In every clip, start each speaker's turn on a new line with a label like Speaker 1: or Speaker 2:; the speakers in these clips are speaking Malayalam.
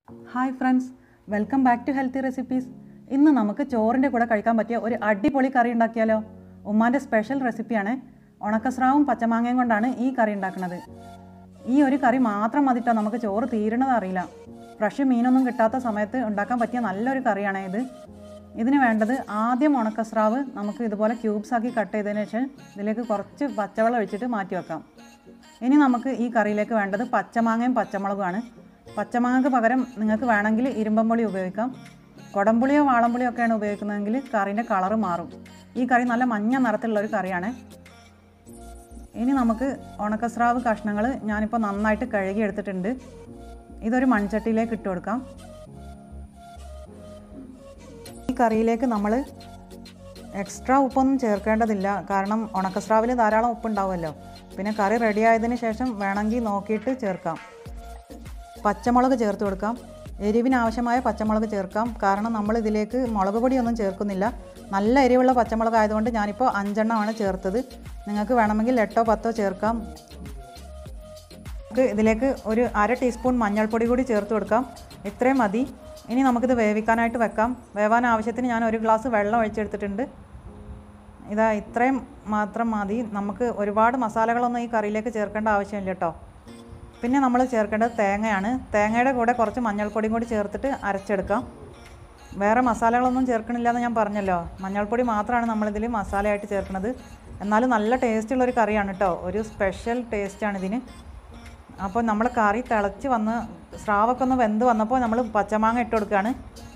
Speaker 1: hi friends welcome back to healthy recipes ഇന്ന് നമുക്ക് ചോറിൻ്റെ കൂടെ കഴിക്കാൻ പറ്റിയ ഒരു അടിപൊളി കറി ഉണ്ടാക്കിയാലോ ഉമ്മാൻ്റെ സ്പെഷ്യൽ റെസിപ്പിയാണ് ഉണക്കസ്രാവും പച്ചമാങ്ങയും കൊണ്ടാണ് ഈ കറി ഉണ്ടാക്കുന്നത് ഈ ഒരു കറി മാത്രം മതിട്ടോ നമുക്ക് ചോറ് തീരണത് അറിയില്ല ഫ്രഷ് മീനൊന്നും കിട്ടാത്ത സമയത്ത് ഉണ്ടാക്കാൻ പറ്റിയ നല്ലൊരു കറിയാണ് ഇത് ഇതിന് വേണ്ടത് ആദ്യം ഉണക്കസ്രാവ് നമുക്ക് ഇതുപോലെ ക്യൂബ്സ് ആക്കി കട്ട് ചെയ്തതിന് ശേഷം ഇതിലേക്ക് കുറച്ച് പച്ചവെള്ളം ഒഴിച്ചിട്ട് മാറ്റി വെക്കാം ഇനി നമുക്ക് ഈ കറിയിലേക്ക് വേണ്ടത് പച്ചമാങ്ങയും പച്ചമുളകുമാണ് പച്ചമാങ്ങയ്ക്ക് പകരം നിങ്ങൾക്ക് വേണമെങ്കിൽ ഇരുമ്പമ്പുളി ഉപയോഗിക്കാം കുടംപുളിയോ വാളംപുളിയോ ഒക്കെയാണ് ഉപയോഗിക്കുന്നതെങ്കിൽ കറീൻ്റെ കളറ് മാറും ഈ കറി നല്ല മഞ്ഞ നിറത്തിലുള്ള ഒരു കറിയാണ് ഇനി നമുക്ക് ഉണക്കസ്രാവ് കഷ്ണങ്ങൾ ഞാനിപ്പോൾ നന്നായിട്ട് കഴുകി എടുത്തിട്ടുണ്ട് ഇതൊരു മൺചട്ടിയിലേക്ക് ഇട്ട് കൊടുക്കാം ഈ കറിയിലേക്ക് നമ്മൾ എക്സ്ട്രാ ഉപ്പൊന്നും ചേർക്കേണ്ടതില്ല കാരണം ഉണക്കസ്രാവിൽ ധാരാളം ഉപ്പുണ്ടാവുമല്ലോ പിന്നെ കറി റെഡി ആയതിന് ശേഷം വേണമെങ്കിൽ നോക്കിയിട്ട് ചേർക്കാം പച്ചമുളക് ചേർത്ത് കൊടുക്കാം എരിവിന് ആവശ്യമായ പച്ചമുളക് ചേർക്കാം കാരണം നമ്മൾ ഇതിലേക്ക് മുളക് പൊടിയൊന്നും ചേർക്കുന്നില്ല നല്ല എരിവുള്ള പച്ചമുളക് ആയതുകൊണ്ട് ഞാനിപ്പോൾ അഞ്ചെണ്ണമാണ് ചേർത്തത് നിങ്ങൾക്ക് വേണമെങ്കിൽ എട്ടോ പത്തോ ചേർക്കാം നമുക്ക് ഇതിലേക്ക് ഒരു അര ടീസ്പൂൺ മഞ്ഞൾപ്പൊടി കൂടി ചേർത്ത് കൊടുക്കാം ഇത്രയും മതി ഇനി നമുക്കിത് വേവിക്കാനായിട്ട് വെക്കാം വേവാൻ ആവശ്യത്തിന് ഞാൻ ഒരു ഗ്ലാസ് വെള്ളം ഒഴിച്ചെടുത്തിട്ടുണ്ട് ഇതാ ഇത്രയും മാത്രം മതി നമുക്ക് ഒരുപാട് മസാലകളൊന്നും ഈ കറിയിലേക്ക് ചേർക്കേണ്ട ആവശ്യമില്ല കേട്ടോ പിന്നെ നമ്മൾ ചേർക്കേണ്ടത് തേങ്ങയാണ് തേങ്ങയുടെ കൂടെ കുറച്ച് മഞ്ഞൾപ്പൊടിയും കൂടി ചേർത്തിട്ട് അരച്ചെടുക്കാം വേറെ മസാലകളൊന്നും ചേർക്കണില്ല എന്ന് ഞാൻ പറഞ്ഞല്ലോ മഞ്ഞൾപ്പൊടി മാത്രമാണ് നമ്മളിതിൽ മസാലയായിട്ട് ചേർക്കുന്നത് എന്നാലും നല്ല ടേസ്റ്റുള്ളൊരു കറിയാണ് കേട്ടോ ഒരു സ്പെഷ്യൽ ടേസ്റ്റാണ് ഇതിന് അപ്പോൾ നമ്മൾ കറി തിളച്ച് വന്ന് സ്രാവൊക്കെ ഒന്ന് വെന്ത് വന്നപ്പോൾ നമ്മൾ പച്ചമാങ്ങ ഇട്ട് കൊടുക്കുകയാണ്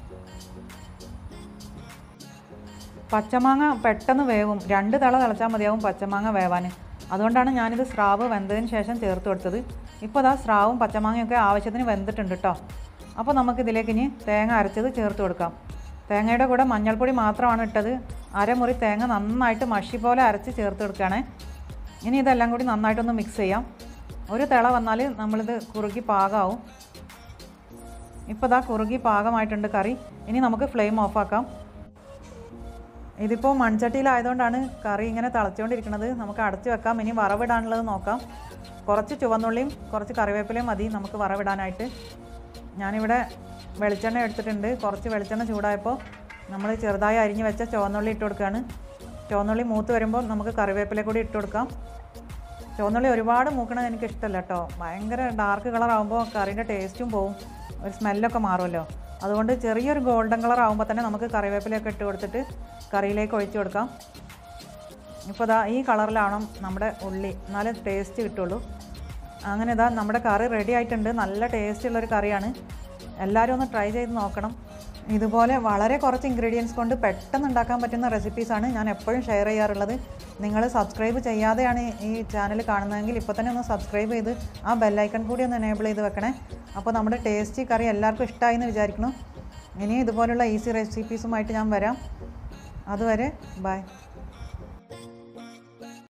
Speaker 1: പച്ചമാങ്ങ പെട്ടെന്ന് വേവും രണ്ട് തള തിളച്ചാൽ മതിയാവും പച്ചമാങ്ങ വേവാൻ അതുകൊണ്ടാണ് ഞാനിത് സ്രാവ് വെന്തതിന് ശേഷം ചേർത്ത് കൊടുത്തത് ഇപ്പോൾ അതാ സ്രാവും പച്ചമാങ്ങയൊക്കെ ആവശ്യത്തിന് വെന്തിട്ടുണ്ട് കേട്ടോ അപ്പോൾ നമുക്കിതിലേക്ക് ഇനി തേങ്ങ അരച്ചത് ചേർത്ത് കൊടുക്കാം തേങ്ങയുടെ കൂടെ മഞ്ഞൾപ്പൊടി മാത്രമാണ് ഇട്ടത് അരമുറി തേങ്ങ നന്നായിട്ട് മഷി പോലെ അരച്ച് ചേർത്ത് കൊടുക്കുകയാണ് ഇനി ഇതെല്ലാം കൂടി നന്നായിട്ടൊന്ന് മിക്സ് ചെയ്യാം ഒരു തിള വന്നാൽ നമ്മളിത് കുറുകി പാകമാവും ഇപ്പോൾ ഇതാ കുറുകി പാകമായിട്ടുണ്ട് കറി ഇനി നമുക്ക് ഫ്ലെയിം ഓഫാക്കാം ഇതിപ്പോൾ മൺചട്ടിയിലായതുകൊണ്ടാണ് കറി ഇങ്ങനെ തിളച്ചുകൊണ്ടിരിക്കുന്നത് നമുക്ക് അടച്ചു വെക്കാം ഇനി വറവിടാനുള്ളത് നോക്കാം കുറച്ച് ചുവന്നുള്ളിയും കുറച്ച് കറിവേപ്പിലയും മതി നമുക്ക് വറവിടാനായിട്ട് ഞാനിവിടെ വെളിച്ചെണ്ണ എടുത്തിട്ടുണ്ട് കുറച്ച് വെളിച്ചെണ്ണ ചൂടായപ്പോൾ നമ്മൾ ചെറുതായി അരിഞ്ഞ് വെച്ച ചുവന്നുള്ളി ഇട്ട് കൊടുക്കുകയാണ് ചുവന്നുള്ളി മൂത്ത് വരുമ്പോൾ നമുക്ക് കറിവേപ്പില കൂടി ഇട്ട് കൊടുക്കാം ചുവന്നുള്ളി ഒരുപാട് മൂക്കണത് എനിക്ക് ഇഷ്ടമല്ല കേട്ടോ ഭയങ്കര ഡാർക്ക് കളർ ആകുമ്പോൾ കറീൻ്റെ ടേസ്റ്റും പോവും ഒരു സ്മെല്ലൊക്കെ മാറുമല്ലോ അതുകൊണ്ട് ചെറിയൊരു ഗോൾഡൻ കളർ ആകുമ്പോൾ തന്നെ നമുക്ക് കറിവേപ്പിലയൊക്കെ ഇട്ട് കൊടുത്തിട്ട് കറിയിലേക്ക് ഒഴിച്ചു കൊടുക്കാം ഇപ്പോൾ ഇതാ ഈ കളറിലാവണം നമ്മുടെ ഉള്ളി എന്നാലേ ടേസ്റ്റ് കിട്ടുള്ളൂ അങ്ങനെ ഇതാ നമ്മുടെ കറി റെഡി ആയിട്ടുണ്ട് നല്ല ടേസ്റ്റ് ഉള്ളൊരു കറിയാണ് എല്ലാവരും ഒന്ന് ട്രൈ ചെയ്ത് നോക്കണം ഇതുപോലെ വളരെ കുറച്ച് ഇൻഗ്രീഡിയൻസ് കൊണ്ട് പെട്ടെന്ന് ഉണ്ടാക്കാൻ പറ്റുന്ന റെസിപ്പീസാണ് ഞാൻ എപ്പോഴും ഷെയർ ചെയ്യാറുള്ളത് നിങ്ങൾ സബ്സ്ക്രൈബ് ചെയ്യാതെയാണ് ഈ ചാനൽ കാണുന്നതെങ്കിൽ ഇപ്പോൾ തന്നെ ഒന്ന് സബ്സ്ക്രൈബ് ചെയ്ത് ആ ബെല്ലൈക്കൺ കൂടി ഒന്ന് എനേബിൾ ചെയ്ത് വെക്കണേ അപ്പോൾ നമ്മുടെ ടേസ്റ്റി കറി എല്ലാവർക്കും ഇഷ്ടമായി എന്ന് വിചാരിക്കുന്നു ഇനി ഇതുപോലുള്ള ഈസി റെസിപ്പീസുമായിട്ട് ഞാൻ വരാം അതുവരെ ബൈ